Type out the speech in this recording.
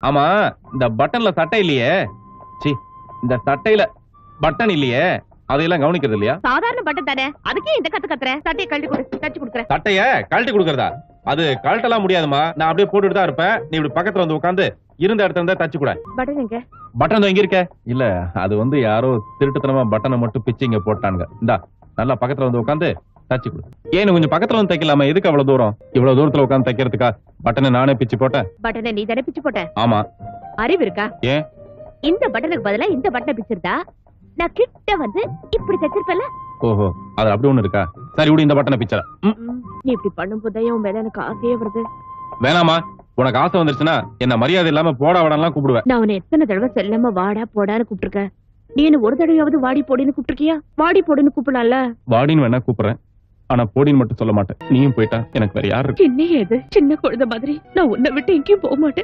ஆமா இந்த பட்டன்ல சட்டை இல்லையே சி இந்த சட்டையில பட்டன் இல்லையே அதையெல்லாம் கவனிக்கிறது இல்லையா சாதாரண பட்டன் தானே அதுக்கே இந்த கத்து கத்துற சட்டையை கழட்டி கொடு தச்சு கொடுக்குறேன் சட்டைய கழட்டி கொடுக்கறதா அது கழட்டலாம் முடியாதுமா நான் அப்படியே போட்டுட்டு தான் இருப்பேன் நீ இப்படி பக்கத்துல வந்து உட்காந்து இருந்த இடத்துல இருந்தா தச்சு கூட பட்டன் எங்க பட்டன் இதோ இங்க இருக்க இல்ல அது வந்து யாரோ திருட்டுத்தனமா பட்டனை மட்டும் பிச்சு இங்க போட்டானுங்க இந்தா நல்லா பக்கத்துல வந்து உட்காந்து தச்சு கொடு ஏன் கொஞ்சம் பக்கத்துல வந்து தைக்கலாமா எதுக்கு அவ்வளவு தூரம் இவ்வளவு தூரத்துல உட்காந்து தைக்கிறதுக்கா பட்டனை நானே பிச்சு போட்டேன் பட்டனை நீ தானே பிச்சு போட்ட ஆமா அறிவு இருக்கா ஏன்? இந்த பட்டனுக்கு பதிலா இந்த பட்டனை பிச்சிருந்தா நான் கிட்ட வந்து இப்படி தச்சிருப்பேன்ல ஓஹோ அது அப்படி ஒண்ணு இருக்கா சரி விடு இந்த பட்டனை பிச்சல ம், நீ இப்படி பண்ணும் போதே உன் மேல எனக்கு ஆசையே வருது வேணாமா உனக்கு ஆசை வந்துருச்சுன்னா என்ன மரியாதை இல்லாம போடா வடலாம் கூப்பிடுவேன் நான் உன்னை எத்தனை தடவை செல்லாம வாடா போடான்னு கூப்பிட்டுருக்கேன் நீ என்ன ஒரு தடவையாவது வாடி போடின்னு கூப்பிட்டுருக்கியா வாடி போடுன்னு கூப்பிடலாம்ல வாடின்னு வேணா கூப்பிடுறேன் ஆனா போடின்னு மட்டும் சொல்ல மாட்டேன் நீயும் போயிட்டா எனக்கு வேற யாரு இருக்கு சின்ன எது சின்ன குழந்தை மாதிரி நான் உன்னை விட்டு எங்கேயும் போக மாட்டேன்